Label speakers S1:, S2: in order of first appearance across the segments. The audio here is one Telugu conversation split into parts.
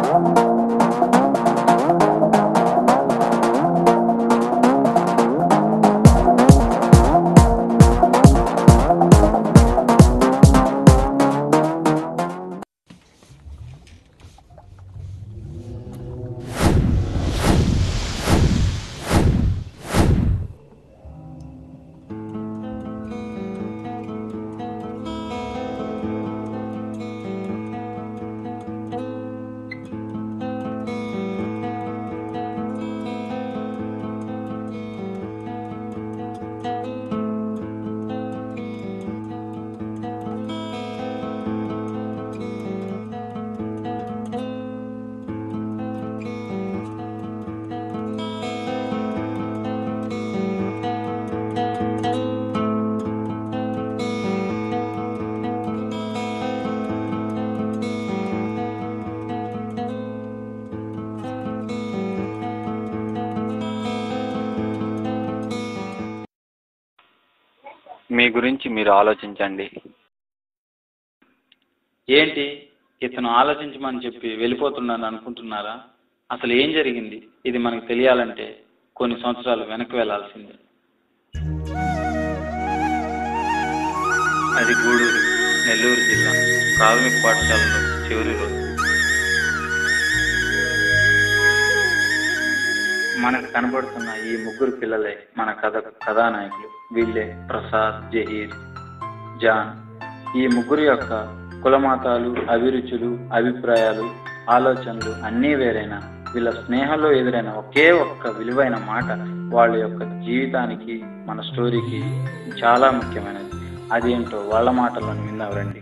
S1: మీ గురించి మీరు ఆలోచించండి
S2: ఏంటి ఇతను ఆలోచించమని చెప్పి వెళ్ళిపోతున్నాను అనుకుంటున్నారా అసలు ఏం జరిగింది ఇది మనకు తెలియాలంటే కొన్ని సంవత్సరాలు వెనక్కి వెళ్ళాల్సిందే అది గూడూరు నెల్లూరు జిల్లా ప్రాథమిక పాఠశాలలో చివరి రోజు మనకు కనబడుతున్న ఈ ముగ్గురు పిల్లలే మన కథ కథానాయకులు వీళ్ళే ప్రసాద్ జహీర్ జాన్ ఈ ముగ్గురు యొక్క కులమతాలు అభిరుచులు అభిప్రాయాలు ఆలోచనలు అన్నీ వేరైనా వీళ్ళ స్నేహంలో ఎదురైన ఒకే ఒక్క విలువైన మాట వాళ్ళ యొక్క జీవితానికి మన స్టోరీకి చాలా ముఖ్యమైనది అదేంటో వాళ్ళ మాటలను విందాం రండి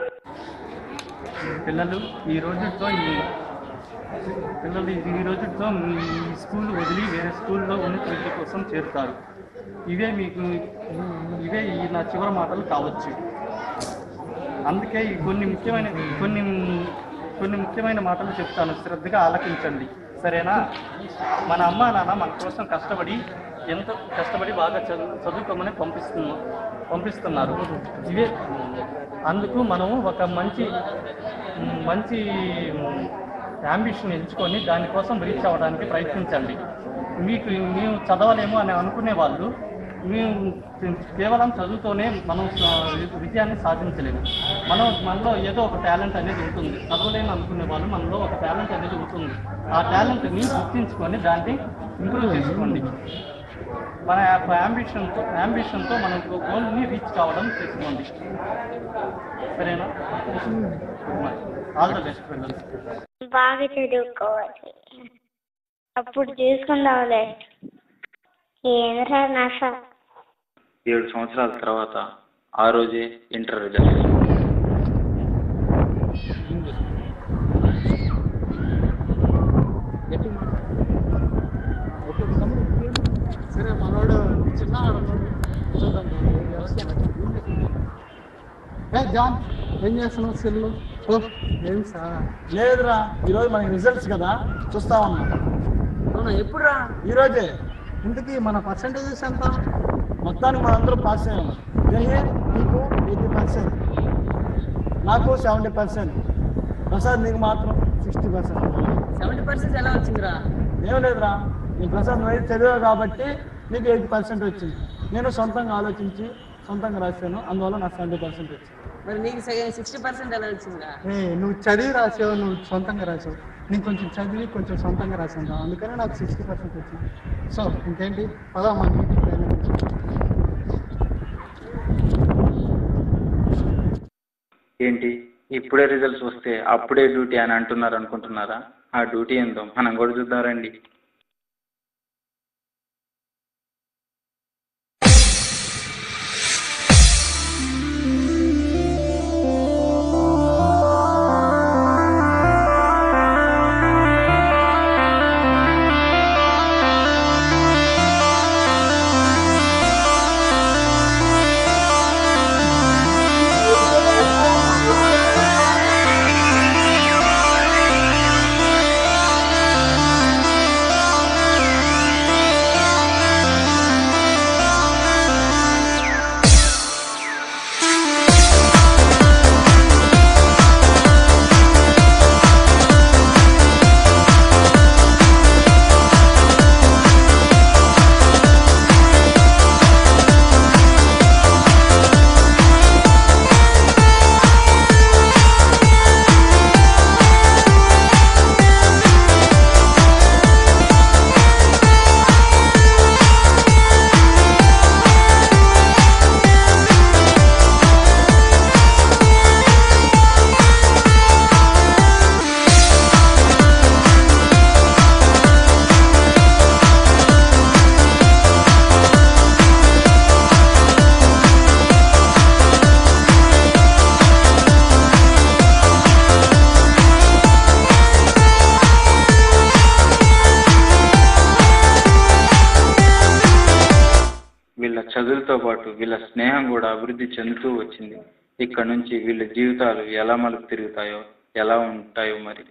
S3: పిల్లలు ఈ రోజుతో ఈ పిల్లలు ఈ రోజుతో మీ స్కూల్ వదిలి వేరే స్కూల్లో ఉన్నత విద్య కోసం చేరుతారు ఇవే మీకు ఇవే ఈ నా చివరి మాటలు కావచ్చు అందుకే ఈ కొన్ని ముఖ్యమైన కొన్ని కొన్ని ముఖ్యమైన మాటలు చెప్తాను శ్రద్ధగా ఆలకించండి సరేనా మన అమ్మ నాన్న మన కోసం కష్టపడి ఎంతో కష్టపడి బాగా చదువు చదువుకోమని పంపిస్తున్నా పంపిస్తున్నారు ఇవే అందుకు మనము ఒక మంచి మంచి యాంబిషన్ ఎంచుకొని దానికోసం రీచ్ అవ్వడానికి ప్రయత్నించండి మీకు మేము చదవలేము అని అనుకునే వాళ్ళు మేము కేవలం చదువుతోనే మనం స- విజయాన్ని సాధించలేము మనం మనలో ఏదో ఒక టాలెంట్ అనేది ఉంటుంది చదవలేము అనుకునే వాళ్ళు మనలో ఒక టాలెంట్ అనేది ఉంటుంది ఆ టాలెంట్ని గుర్తించుకొని దాన్ని ఇంప్రూవ్ చేసుకోండి మన యాంబిషన్తో యాంబిషన్తో మనం గోల్ని రీచ్ కావడం చేసుకోండి సరేనా ఆల్ ద బెస్ట్ పిల్లలు
S4: బాగా చదువుకోవాలి అప్పుడు చూసుకుందాంలే ఏంద్రా నష
S2: ఏడు సంవత్సరాల తర్వాత ఆ రోజే ఇంటర్ రిజల్ట్
S5: సరే మనోడు చిన్నవాడు ఉన్నాడు. చూద్దాం ఏం చేస్తున్నాడు. ఏ జాన్ ఏం చేస్తున్నావు సెల్లు ఓ ఏం సార్
S6: లేదురా ఈరోజు మనకి రిజల్ట్స్ కదా చూస్తా ఉన్నా
S5: అవునా ఎప్పుడురా
S6: ఈరోజే
S5: ఇంతకీ మన పర్సంటేజెస్ ఎంత
S6: మొత్తానికి మనందరం పాస్ అయ్యాము జహీర్ నీకు ఎయిటీ పర్సెంట్ నాకు సెవెంటీ పర్సెంట్ ప్రసాద్ నీకు మాత్రం సిక్స్టీ పర్సెంట్
S5: సెవెంటీ పర్సెంట్ ఎలా వచ్చిందిరా
S6: ఏం లేదురా నీ ప్రసాద్ నువ్వు అయితే చదివావు కాబట్టి నీకు ఎయిటీ పర్సెంట్ వచ్చింది నేను సొంతంగా ఆలోచించి సొంతంగా రాశాను అందువల్ల నాకు సెవెంటీ పర్సెంట్ వచ్చింది
S5: మరి నీకు సిక్స్టీ పర్సెంట్ ఎలా వచ్చిందిరా
S7: ఏ నువ్వు చదివి రాసావు నువ్వు సొంతంగా రాసావు నేను కొంచెం చదివి కొంచెం సొంతంగా రాసాను అందుకనే నాకు సిక్స్టీ పర్సెంట్ వచ్చింది సో ఇంకేంటి పదా మన మీటింగ్
S2: ఏంటి ఇప్పుడే రిజల్ట్స్ వస్తే అప్పుడే డ్యూటీ అని అంటున్నారు అనుకుంటున్నారా ఆ డ్యూటీ ఏందో మనం కూడా చూద్దాం రండి
S4: ఆ
S2: చదువులతో పాటు వీళ్ళ స్నేహం కూడా అభివృద్ధి చెందుతూ వచ్చింది ఇక్కడ నుంచి వీళ్ళ జీవితాలు ఎలా మలుపు తిరుగుతాయో ఎలా ఉంటాయో మరి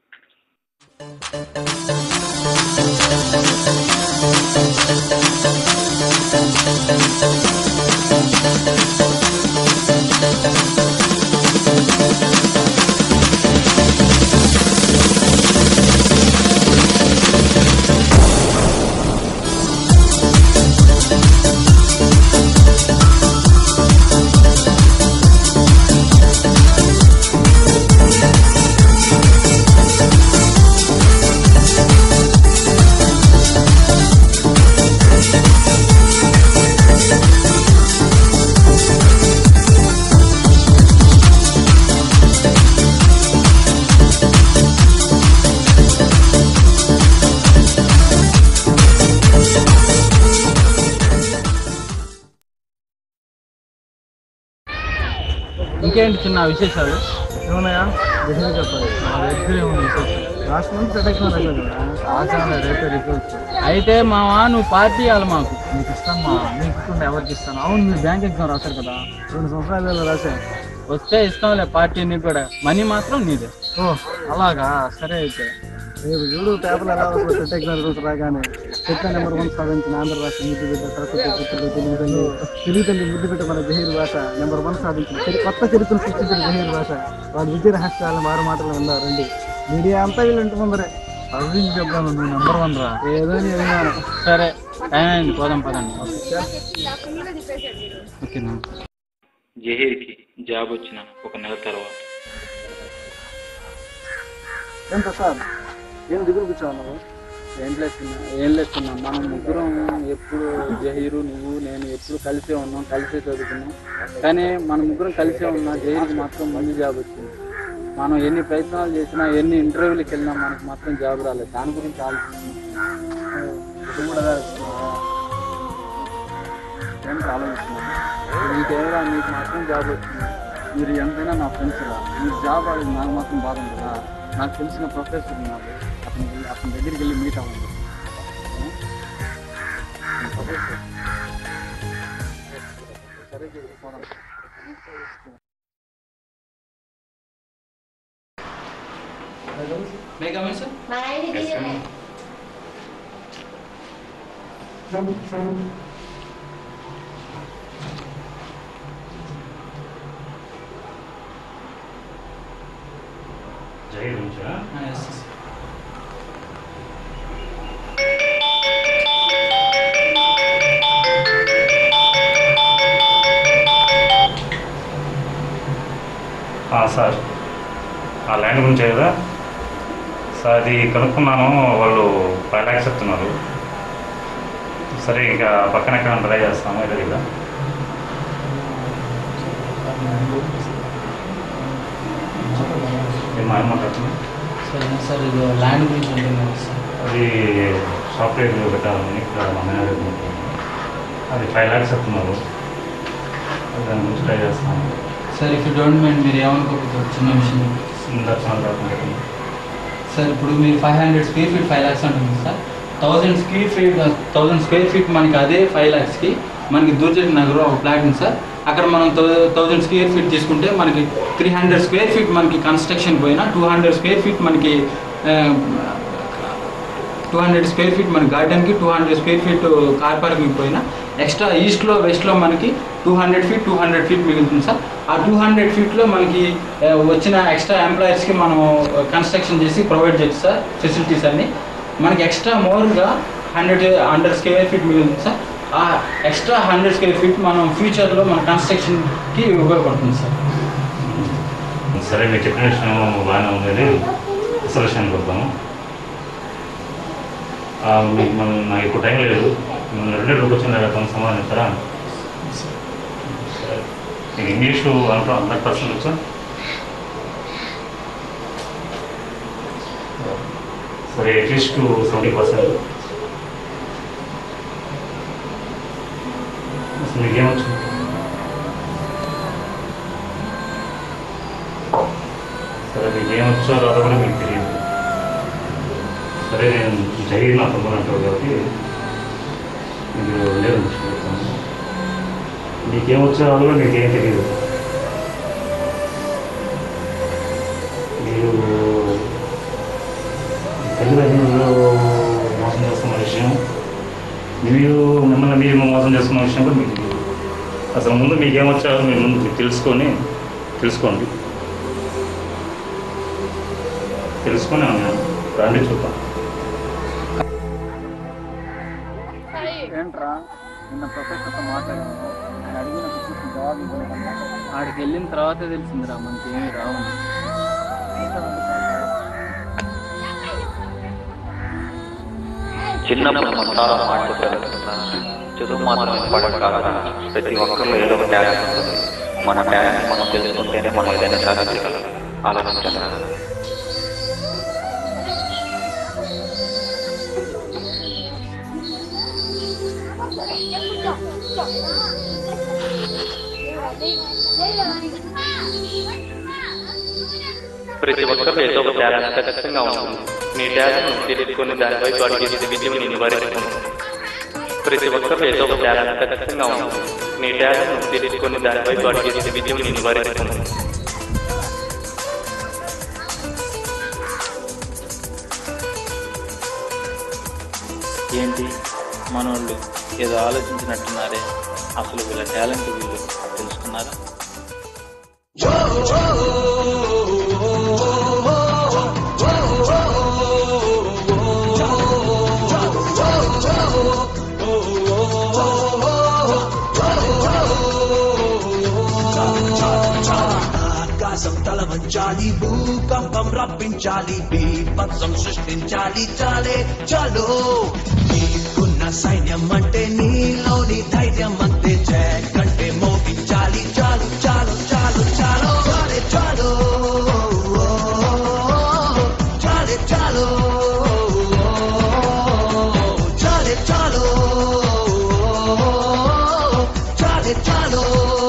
S3: ఇంకేంటి చిన్న విశేషాలు
S6: ఏమన్నాయా జహీర్ చెప్పాలి
S3: మా దగ్గర ఏముంది విశేషాలు
S6: లాస్ట్ మంత్ ప్రొటెక్షన్ అయిపోయింది కదా
S3: ఆచారం రేపే రిజల్ట్స్ అయితే మావా నువ్వు పార్టీ ఇవ్వాలి మాకు నీకు ఇస్తాను మా నీకు ఇస్తుంటే ఎవరికి ఇస్తాను అవును మీరు బ్యాంక్ ఎగ్జామ్ రాశారు కదా
S6: రెండు సంవత్సరాలు రాశాను
S3: వస్తే ఇస్తాంలే పార్టీ నీకు కూడా మనీ మాత్రం నీదే ఓ అలాగా సరే అయితే
S6: రేపు చూడు పేపర్లు ఎలా వస్తుంది సెట్ ఎగ్జామ్ రిజల్ట్స్ రాగానే సెట్ నెంబర్ వన్ సాధించిన ఆంధ్ర రాష్ట్ర ముద్దు బిడ్డ సరస్వతి పుత్రుడు తెలుగు తల్లి తెలుగు తల్లి ముద్దు బిడ్డ మన జహీర్ భాష నెంబర్ వన్ సాధించిన చరి- కొత్త చరిత్ర సృష్టించిన జహీర్ భాష వాడి విజయ రహస్యాలను వారు మాటలు విన్నారు రండి మీడియా అంతా వీళ్ళు ఇంటి ముందరే
S3: అవి చెప్తాను నువ్వు నెంబర్ వన్ రా
S6: ఏదో నీ అభిమానం
S3: సరే టైం అయింది పోదాం పదండి ఓకేనా
S2: జహీర్కి జాబ్ వచ్చిన ఒక నెల తర్వాత
S6: ఏం ప్రసాద్ ఏం దిగులు కూర్చోన్నావు
S3: ఏం లేకున్నా ఏం లేకున్నా మనం ముగ్గురం ఎప్పుడు జహీరు నువ్వు నేను ఎప్పుడు కలిసే ఉన్నాం కలిసే చదువుకున్నాం కానీ మన ముగ్గురం కలిసే ఉన్నా జహీర్కి మాత్రం ముందు జాబ్ వచ్చింది మనం ఎన్ని ప్రయత్నాలు చేసినా ఎన్ని ఇంటర్వ్యూలకు వెళ్ళినా మనకు మాత్రం జాబ్ రాలేదు దాని గురించి ఆలోచిస్తున్నాం
S6: ఇది కూడా
S3: ఏంటి ఆలోచిస్తున్నాను నీకేరా నీకు మాత్రం జాబ్ వచ్చింది మీరు ఎంతైనా నా ఫ్రెండ్స్ రా మీకు జాబ్ రాలేదు నాకు మాత్రం బాధ ఉంటుందా నాకు తెలిసిన ప్రొఫెసర్ ఉన్నారు అతని వెళ్ళి అతని దగ్గరికి వెళ్ళి మీట్ అవ్వండి ప్రొఫెసర్ సరే చూడు, పోదాం. May I come in, sir?
S8: జై నుంచా
S3: Ah, yes, yes.
S8: ఆ, సార్ ఆ ల్యాండ్ గురించే కదా సార్ అది కనుక్కున్నాను వాళ్ళు ఫైవ్ ల్యాక్స్ చెప్తున్నారు సరే ఇంకా పక్కన ఎక్కడ ట్రై చేస్తాము ఇదే కదా ఏం మా అమ్మ మాట్లాడుతుంది
S3: సరే సార్ ఇది ల్యాండ్ గురించి ఉంటుంది సార్
S8: అది సాఫ్ట్వేర్ పెట్టాలని ఇక్కడ మా మేనేజర్ ఉంటుంది. అది ఫైవ్ ల్యాక్స్ చెప్తున్నారు అది దాని గురించి ట్రై చేస్తాను
S3: sir if you don't mind మీరు ఏమనుకోకపోతే చిన్న విషయం
S8: దర్శనం కాకుండా
S3: సార్ ఇప్పుడు మీరు five hundred square feet five lakhs అంటుంది sir thousand square feet thousand square feet మనకి అదే ఫైవ్ ల్యాక్స్కి మనకి దూర్జటి నగరం ఒక ప్లాట్ ఉంది సార్ అక్కడ మనం థౌజండ్ స్క్వేర్ ఫీట్ తీసుకుంటే మనకి త్రీ హండ్రెడ్ స్క్వేర్ ఫీట్ మనకి కన్స్ట్రక్షన్ పోయినా టూ హండ్రెడ్ స్క్వేర్ ఫీట్ మనకి టూ హండ్రెడ్ స్క్వేర్ ఫీట్ మన గార్డెన్కి two hundred square feet car parking పోయినా ఎక్స్ట్రా ఈస్ట్లో వెస్ట్లో మనకి two hundred feet two hundred feet మిగులుతుంది సార్ ఆ టూ హండ్రెడ్ ఫీట్లో మనకి ఆ, వచ్చిన ఎక్స్ట్రా ఎంప్లాయీస్కి మనం కన్స్ట్రక్షన్ చేసి ప్రొవైడ్ చేయొచ్చు సార్ ఫెసిలిటీస్ అన్ని మనకి ఎక్స్ట్రా మోర్గా హండ్రెడ్ హండ్రెడ్ స్క్వేర్ ఫీట్ మిగులుతుంది సార్ ఆ ఎక్స్ట్రా హండ్రెడ్ స్క్వేర్ ఫీట్ మనం ఫ్యూచర్లో మన కన్స్ట్రక్షన్కి ఉపయోగపడుతుంది సార్
S8: సరే మీరు చెప్పిన విషయం బాగానే ఉంది సొల్యూషన్ కొడతాము ఆ, మీకు మనం నాకు ఇప్పుడు టైం లేదు మిమ్మల్ని రెండే రోజులు వచ్చిన తర్వాత సమాధానం ఇస్తారా సరే. మీకు ఇంగ్లీషు అంతా హండ్రెడ్ పర్సెంట్ వచ్చా సరే అట్లీస్ట్ సెవెంటీ పర్సెంట్ అసలు మీకేమొచ్చు సరే మీకు ఏమొచ్చో రాదో కూడా మీకు తెలియదు సరే నేను జై నా తమ్ముడు అంటారు కాబట్టి మీకు లేదు చెప్తాను నీకేం వచ్చే వాళ్ళు నీకేం తెలియదు మీరు తల్లిదండ్రులు మోసం చేస్తున్న విషయం మీరు మిమ్మల్ని మీరు మోసం చేసుకున్న విషయం కూడా మీకు తెలియదు అసలు ముందు మీకేం వచ్చారో మీరు ముందు మీరు తెలుసుకొని తెలుసుకోండి తెలుసుకొని అన్నాను రండి చూద్దాం
S2: ఏంట్రా నిన్న ప్రొఫెసర్తో మాట్లాడాను నేను అడిగిన ప్రశ్నకు జవాబు ఇవ్వలేదన్నా
S3: ఆడికి వెళ్ళిన తర్వాతే తెలిసిందిరా మనకి ఏమి రావు
S1: చిన్నప్పుడు మొత్తాలు మాట చదువు మాత్రం ఇంపార్టెంట్ కాదు ప్రతి ఒక్కరిలో ఏదో ఒక టాలెంట్ ఉంటుంది మన టాలెంట్ మనం తెలుసుకుంటేనే మనం ఏదైనా సాధించగలం ఆలోచించాలి ప్రతి ఒక్కరిలో ఏదో ఒక టాలెంట్ ఖచ్చితంగా ఉంటుంది నీ టాలెంట్ తెలుసుకుని దానిపై అడిగేది విజయం నేను వరిస్తుంది ప్రతి ఒక్కరిలో ఏదో ఒక టాలెంట్ ఖచ్చితంగా ఉంటుంది నీ టాలెంట్ తెలుసుకుని దానిపై అడిగేది విజయం నేను వరిస్తుంది
S2: ఏంటి మనోళ్ళు ఏదో ఆలోచించినట్టున్నారే అసలు వీళ్ళ టాలెంట్ వీళ్ళు తెలుసుకున్నారా
S9: ఆకాశం తల వంచాలి భూకంపం రప్పించాలి బీభత్సం సృష్టించాలి చాలే చాలు నీకున్న సైన్యం అంటే నీలోని ధైర్యం అంతే కంటే మోగించాలి చాలు చాలు చాలు చాలు చాలే చాలు చాలే చాలు చాలే చాలు చాలే చాలు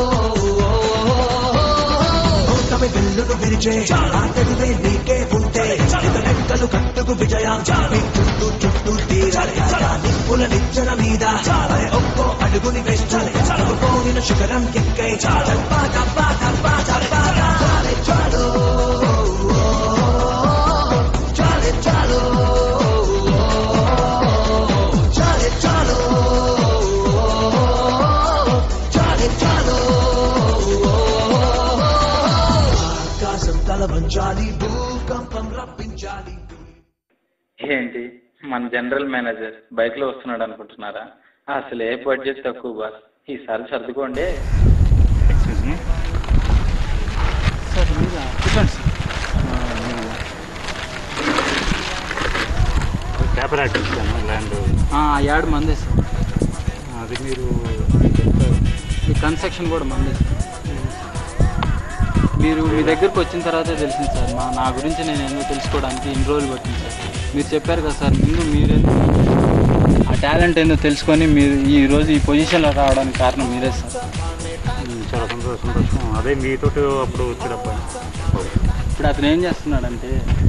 S9: ఓటమి వెల్లును విరిచే ఆటలువే నీకే ఉంటే ఎదురెక్కలు కట్టుకు విజయం మీ చుట్టూ చుట్టూ తీరాలి నిప్పుల నిచ్చెన మీద అరే ఒక్కో అడుగుని వేస్తాలి కోరిన శిఖరం ఎక్కే చప్పా చప్పా చప్పా చప్పా చాలే చాలు చాలే చాలు చాలే చాలు చాలే చాలు ఆకాశం తల వంచాలి భూకంపం రప్పించాలి
S2: ఏంటి మన జనరల్ మేనేజర్ బైక్ లో వస్తున్నాడు అనుకుంటున్నారా అసలే బడ్జెట్ తక్కువ బాస్ ఈసారి సర్దుకోండి
S8: ఎక్స్క్యూజ్ మీ
S3: సార్ మీరా కూర్చోండి సార్
S8: పేపర్ యాడ్ ఇచ్చాను ల్యాండ్
S3: ఆ యాడ్ మందే సార్
S8: అది మీరు
S3: ఈ కన్స్ట్రక్షన్ కూడా మందే సార్ మీరు మీ దగ్గరకు వచ్చిన తర్వాతే తెలిసింది సార్ మా నా గురించి నేను ఎందుకు తెలుసుకోవడానికి ఇన్ని రోజులు పట్టింది సార్ మీరు చెప్పారు కదా సార్ ముందు మీరే ఆ టాలెంట్ ఏందో తెలుసుకొని మీరు ఈ రోజు ఈ పొజిషన్లో రావడానికి కారణం మీరే సార్
S8: చాలా సంతోషం సంతోషం అదే మీతోటి అప్పుడు వచ్చాడు అబ్బాయి
S3: ఇప్పుడు అతను ఏం చేస్తున్నాడంటే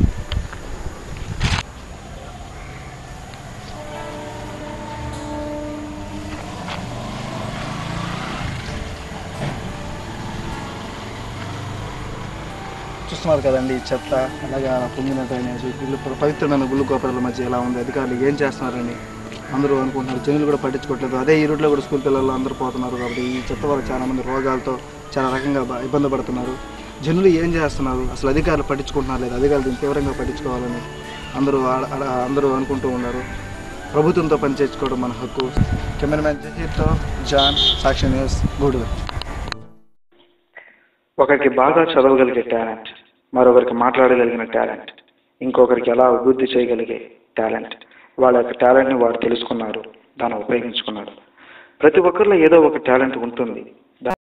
S6: చూస్తున్నారు కదండి ఈ చెత్త అలాగా పొంగిన డ్రైనేజ్ వీళ్ళు ప్ర- పవిత్రమైన గుళ్ళు గోపురాల మధ్య ఎలా ఉంది అధికారులు ఏం చేస్తున్నారని అందరూ అనుకుంటున్నారు జనులు కూడా పట్టించుకోవట్లేదు అదే ఈ రూట్లో కూడా స్కూల్ పిల్లలు అందరూ పోతున్నారు కాబట్టి ఈ చెత్త వల్ల చాలా మంది రోగాలతో చాలా రకంగా బ- ఇబ్బంది పడుతున్నారు జనులు ఏం చేస్తున్నారు అసలు అధికారులు పట్టించుకుంటున్నారు లేదు అధికారులు దీన్ని తీవ్రంగా పట్టించుకోవాలని అందరూ ఆ- ఆ- అందరూ అనుకుంటూ ఉన్నారు ప్రభుత్వంతో పనిచేసుకోవడం మన హక్కు కెమెరామెన్ జహీర్తో జాన్ సాక్షి న్యూస్ గూడూరు
S10: ఒకరికి బాగా చదవగలిగే టాలెంట్ మరొకరికి మాట్లాడగలిగిన టాలెంట్ ఇంకొకరికి ఎలా అభివృద్ధి చేయగలిగే టాలెంట్ వాళ్ళ యొక్క టాలెంట్ని వారు తెలుసుకున్నారు దాన్ని ఉపయోగించుకున్నారు ప్రతి ఒక్కరిలో ఏదో ఒక టాలెంట్ ఉంటుంది